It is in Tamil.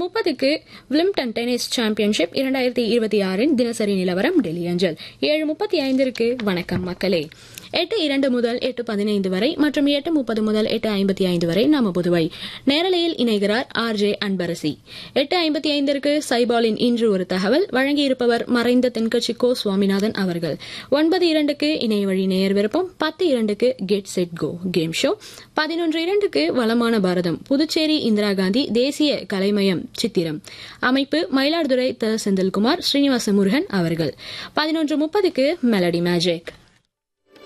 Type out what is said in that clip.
முப்பதுக்கு விளிம்டன் டென்னிஸ் சாம்பியன்ஷிப் இரண்டாயிரத்தி இருபத்தி ஆறின் தினசரி நிலவரம் டெல்லி அஞ்சல் ஏழு முப்பத்தி ஐந்திற்கு வணக்கம் மக்களே எட்டு இரண்டு முதல் எட்டு பதினைந்து வரை மற்றும் எட்டு முப்பது முதல் எட்டு ஐம்பத்தி ஐந்து வரை நாம புதுவை நேரலையில் இணைகிறார் ஆர் ஜே அன்பரசி எட்டு ஐம்பத்தி ஐந்திற்கு சைபாலின் இன்று ஒரு தகவல் வழங்கியிருப்பவர் மறைந்த தென்கட்சி கோ சுவாமிநாதன் அவர்கள் ஒன்பது இரண்டுக்கு இணைய வழி நேயர் விருப்பம் பத்து இரண்டுக்கு get set go game show பதினொன்று இரண்டுக்கு வளமான பாரதம் புதுச்சேரி இந்திரா காந்தி தேசிய கலைமயம் சித்திரம் அமைப்பு மயிலாடுதுறை த செந்தில்குமார் ஸ்ரீனிவாச முருகன் அவர்கள் பதினொன்று முப்பதுக்கு மெலடி மேஜிக்